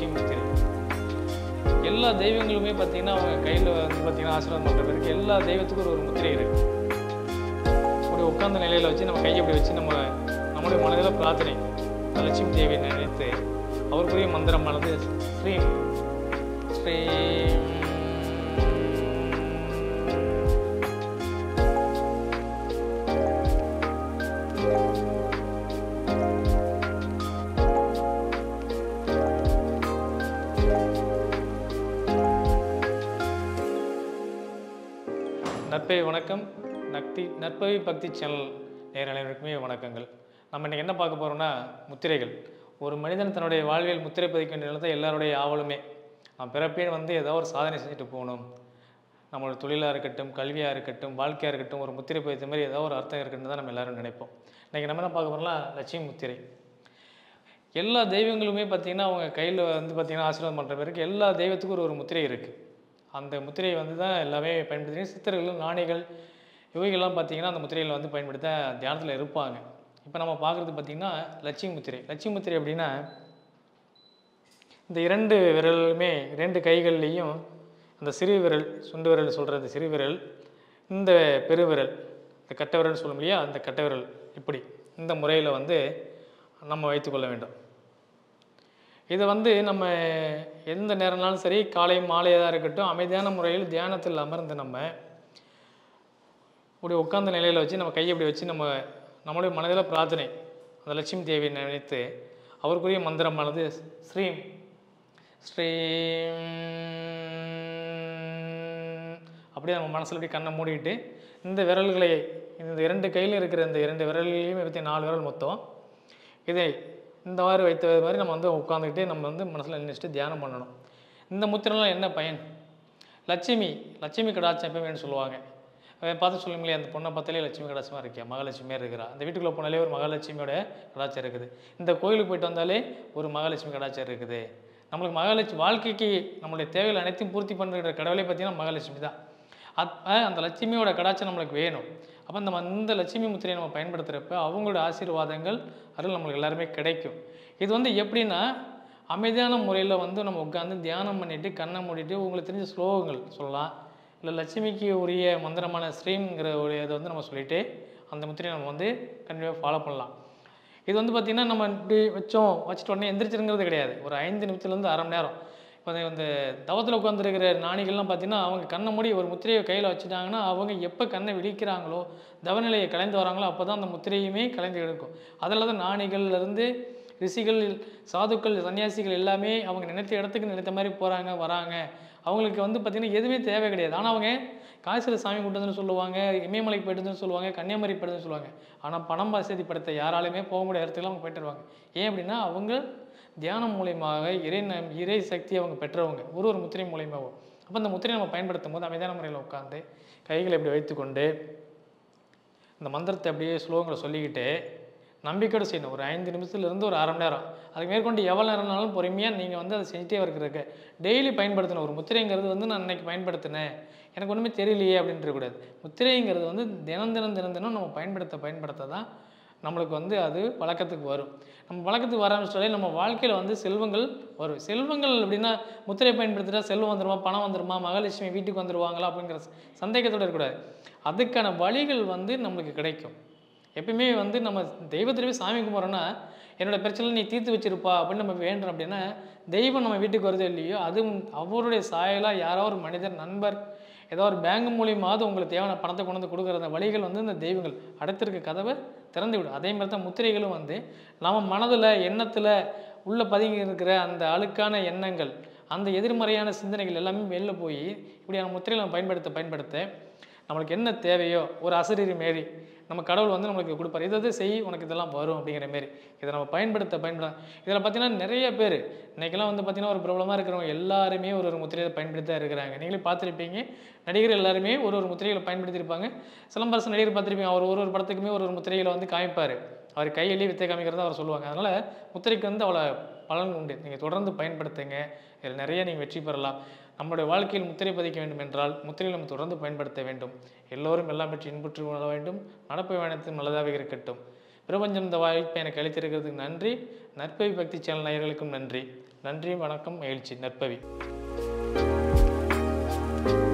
லட்சுமி முத்திரை எல்லா தெய்வங்களுமே பார்த்தீங்கன்னா அவங்க கையில் வந்து பார்த்தீங்கன்னா ஆசீர்வாதம் பண்ணுற பேருக்கு எல்லா தெய்வத்துக்கும் ஒரு ஒரு முத்திரை இருக்கு இப்படி உட்கார்ந்த நிலையில் வச்சு நம்ம கையை இப்படி வச்சு நம்ம நம்முடைய மனதில் பிரார்த்தனை அந்த லட்சுமி தேவியை நினைத்து அவருக்குரிய மந்திரமானது ஸ்ரீம் ஸ்ரீம் நற்பவி வணக்கம் நக்தி நற்பவி பக்தி சேனல் நேர் அனைவருக்குமே வணக்கங்கள் நம்ம இன்னைக்கு என்ன பார்க்க போறோம்னா முத்திரைகள் ஒரு மனிதன் தன்னுடைய வாழ்வில் முத்திரை பதிக்க வேண்டிய நிலத்தை எல்லாருடைய ஆவலுமே நான் பிறப்பே வந்து ஏதோ ஒரு சாதனை செஞ்சுட்டு போகணும் நம்மளோட தொழிலாக இருக்கட்டும் கல்வியாக இருக்கட்டும் வாழ்க்கையாக இருக்கட்டும் ஒரு முத்திரை பதித்த மாதிரி ஏதோ ஒரு அர்த்தம் இருக்குன்னு தான் நம்ம எல்லாரும் நினைப்போம் இன்னைக்கு நம்ம என்ன பார்க்க போறோம்னா லட்சுமி முத்திரை எல்லா தெய்வங்களுமே பார்த்தீங்கன்னா அவங்க கையில் வந்து பார்த்தீங்கன்னா ஆசீர்வாதம் பண்ணுற பேருக்கு எல்லா தெய்வத்துக்கும் ஒரு ஒரு முத்திரை இருக்குது அந்த முத்திரையை வந்து தான் எல்லாமே பயன்படுத்தி சித்தர்கள் ஞானிகள் யோகிகள்லாம் பார்த்தீங்கன்னா அந்த முத்திரைகளை வந்து பயன்படுத்த தியானத்தில் இருப்பாங்க இப்போ நம்ம பார்க்குறது பார்த்தீங்கன்னா லட்சுமி முத்திரை லட்சுமி முத்திரை அப்படின்னா இந்த இரண்டு விரலுமே இரண்டு கைகள்லேயும் அந்த சிறு விரல் சுண்டு விரல் சொல்கிற அந்த சிறு விரல் இந்த பெருவிரல் இந்த கட்டை விரல் சொல்லும் இல்லையா அந்த கட்டை விரல் இப்படி இந்த முறையில் வந்து நம்ம வைத்துக்கொள்ள வேண்டும் இது வந்து நம்ம எந்த நேரம்னாலும் சரி காலை மாலையாக இருக்கட்டும் அமைதியான முறையில் தியானத்தில் அமர்ந்து நம்ம இப்படி உட்கார்ந்த நிலையில் வச்சு நம்ம கையை இப்படி வச்சு நம்ம நம்மளுடைய மனதில் பிரார்த்தனை அந்த லட்சுமி தேவியை நினைத்து அவருக்குரிய மந்திரமானது ஸ்ரீம் ஸ்ரீம் அப்படியே நம்ம மனசில் இப்படி கண்ணை மூடிட்டு இந்த விரல்களை இந்த இரண்டு கையிலும் இருக்கிற இந்த இரண்டு விரல்களையும் இருபத்தி நாலு விரல் மொத்தம் இதை இந்த மாதிரி வைத்த மாதிரி நம்ம வந்து உட்காந்துக்கிட்டே நம்ம வந்து மனசில் நினைச்சிட்டு தியானம் பண்ணணும் இந்த முத்திரைலாம் என்ன பயன் லட்சுமி லட்சுமி கடாட்சம் எப்பவுமே சொல்லுவாங்க அவன் பார்த்து சொல்லுங்களே அந்த பொண்ணை பார்த்தாலே லட்சுமி கடாட்சமாக இருக்கியா மகாலட்சுமியாக இருக்கிறா அந்த வீட்டுக்குள்ளே போனாலே ஒரு மகாலட்சுமியோட கடாட்சம் இருக்குது இந்த கோயிலுக்கு போயிட்டு வந்தாலே ஒரு மகாலட்சுமி கடாட்சம் இருக்குது நம்மளுக்கு மகாலட்சுமி வாழ்க்கைக்கு நம்மளுடைய தேவைகள் அனைத்தையும் பூர்த்தி பண்ணுற கடவுளே பார்த்தீங்கன்னா மகாலட்சுமி தான் அத் அஹ் அந்த லட்சுமியோட கடாட்சம் நம்மளுக்கு வேணும் அப்போ நம்ம இந்த லட்சுமி முத்திரையை நம்ம பயன்படுத்துகிறப்ப அவங்களோட ஆசீர்வாதங்கள் அருள் நம்மளுக்கு எல்லாருமே கிடைக்கும் இது வந்து எப்படின்னா அமைதியான முறையில் வந்து நம்ம உட்காந்து தியானம் பண்ணிட்டு கண்ணை மூடிட்டு உங்களுக்கு தெரிஞ்ச ஸ்லோகங்கள் சொல்லலாம் இல்லை லட்சுமிக்கு உரிய மந்திரமான ஸ்ரீங்கிற ஒரு இதை வந்து நம்ம சொல்லிட்டு அந்த முத்திரையை நம்ம வந்து கண்டிப்பாக ஃபாலோ பண்ணலாம் இது வந்து பார்த்திங்கன்னா நம்ம இப்படி வச்சோம் வச்சுட்டு உடனே எந்திரிச்சிருங்கிறது கிடையாது ஒரு ஐந்து நிமிஷத்துலேருந்து அரை மணி நேரம் இப்போ இந்த தவத்தில் உட்காந்துருக்கிற நாணிகள்லாம் பார்த்தீங்கன்னா அவங்க கண்ணை மூடி ஒரு முத்திரையை கையில் வச்சுட்டாங்கன்னா அவங்க எப்போ கண்ணை விழிக்கிறாங்களோ தவநிலையை கலைந்து வராங்களோ அப்போ தான் அந்த முத்திரையுமே கலைந்து எடுக்கும் அதில் தான் நாணிகள்லேருந்து ரிஷிகள் சாதுக்கள் சன்னியாசிகள் எல்லாமே அவங்க நினைத்த இடத்துக்கு நினைத்த மாதிரி போகிறாங்க வராங்க அவங்களுக்கு வந்து பார்த்திங்கன்னா எதுவுமே தேவை கிடையாது ஆனால் அவங்க காசில் சாமி கூட்டதுன்னு சொல்லுவாங்க இமயமலைக்கு போயிட்டுன்னு சொல்லுவாங்க கன்னியாகுமரி போயிட்டுன்னு சொல்லுவாங்க ஆனால் பணம் வசதி படுத்த யாராலையுமே போக முடியாத இடத்துக்குலாம் அவங்க போயிட்டு வருவாங்க ஏன் அப்படின்னா அவங்க தியானம் மூலியமாக இறை நம் இறை சக்தி அவங்க பெற்றவங்க ஒரு ஒரு முத்திரை மூலியமாகவும் அப்போ அந்த முத்திரையை நம்ம பயன்படுத்தும் போது அமைதியான முறையில் உட்காந்து கைகளை இப்படி வைத்துக்கொண்டு இந்த மந்திரத்தை அப்படியே ஸ்லோகங்களை சொல்லிக்கிட்டு நம்பிக்கையோடு செய்யணும் ஒரு ஐந்து நிமிஷத்துலேருந்து ஒரு அரை மணி நேரம் அதுக்கு மேற்கொண்டு எவ்வளோ நேரம்னாலும் பொறுமையாக நீங்கள் வந்து அதை செஞ்சுட்டே இருக்கிறதுக்கு டெய்லி பயன்படுத்தணும் ஒரு முத்திரைங்கிறது வந்து நான் இன்னைக்கு பயன்படுத்தினேன் எனக்கு ஒன்றுமே தெரியலையே அப்படின்ட்டு கூடாது முத்திரைங்கிறது வந்து தினம் தினம் தினம் தினம் நம்ம பயன்படுத்த பயன்படுத்த தான் நம்மளுக்கு வந்து அது பழக்கத்துக்கு வரும் நம்ம பழக்கத்துக்கு வர ஆரம்பிச்சிட்டாலே நம்ம வாழ்க்கையில் வந்து செல்வங்கள் வரும் செல்வங்கள் அப்படின்னா முத்திரை பயன்படுத்திட்டா செல்வம் வந்துருமா பணம் வந்துருமா மகாலட்சுமி வீட்டுக்கு வந்துருவாங்களா அப்படிங்கிற சந்தேகத்தோடு இருக்கக்கூடாது அதுக்கான வழிகள் வந்து நம்மளுக்கு கிடைக்கும் எப்பயுமே வந்து நம்ம தெய்வத்திலே சாமி கும்பிட்றோன்னா என்னோட பிரச்சனை நீ தீர்த்து வச்சிருப்பா அப்படின்னு நம்ம வேண்டுறோம் அப்படின்னா தெய்வம் நம்ம வீட்டுக்கு வருதோ இல்லையோ அதுவும் அவருடைய சாயலாக யாரோ ஒரு மனிதர் நண்பர் ஏதோ ஒரு பேங்க் மூலியமாவது உங்களுக்கு தேவையான பணத்தை கொண்டு வந்து கொடுக்குற அந்த வழிகள் வந்து இந்த தெய்வங்கள் அடுத்திருக்க கதவை திறந்து விடும் அதே மாதிரி தான் முத்திரைகளும் வந்து நம்ம மனதில் எண்ணத்தில் உள்ள பதுங்கி இருக்கிற அந்த அழுக்கான எண்ணங்கள் அந்த எதிர்மறையான சிந்தனைகள் எல்லாமே வெளில போய் இப்படியான முத்திரைகளை நம்ம பயன்படுத்த பயன்படுத்த நம்மளுக்கு என்ன தேவையோ ஒரு அசரீரி மாரி நம்ம கடவுள் வந்து நம்மளுக்கு கொடுப்பாரு இதை இதை செய் உனக்கு இதெல்லாம் வரும் அப்படிங்கிற மாரி இதை நம்ம பயன்படுத்த பயன்படுத்த இதில் பார்த்தீங்கன்னா நிறைய பேர் இன்றைக்கெல்லாம் வந்து பார்த்தீங்கன்னா ஒரு பிரபலமாக இருக்கிறவங்க எல்லாருமே ஒரு ஒரு முத்திரையை பயன்படுத்தி தான் இருக்கிறாங்க நீங்களே பார்த்துருப்பீங்க நடிகர் எல்லாருமே ஒரு ஒரு முத்திரைகளை பயன்படுத்தியிருப்பாங்க சிலம்பரசன் நடிகர் பார்த்துருப்பீங்க அவர் ஒரு ஒரு படத்துக்குமே ஒரு ஒரு முத்திரைகளை வந்து காமிப்பார் அவர் கையிலேயே வித்தை காமிக்கிறதா அவர் சொல்லுவாங்க அதனால் முத்திரைக்கு வந்து அவ்வளோ பலன் உண்டு நீங்கள் தொடர்ந்து பயன்படுத்துங்க இதில் நிறைய நீங்கள் வெற்றி பெறலாம் நம்மளுடைய வாழ்க்கையில் முத்திரை பதிக்க வேண்டும் என்றால் முத்திரையை நம்ம தொடர்ந்து பயன்படுத்த வேண்டும் எல்லோரும் எல்லாம் பெற்று இன்புற்று வாழ வேண்டும் நடப்பு பயணத்தில் நல்லதாக இருக்கட்டும் பிரபஞ்சம் இந்த வாய்ப்பை எனக்கு அளித்திருக்கிறதுக்கு நன்றி நற்பவி பக்தி சேனல் நேயர்களுக்கும் நன்றி நன்றி வணக்கம் மகிழ்ச்சி நற்பவி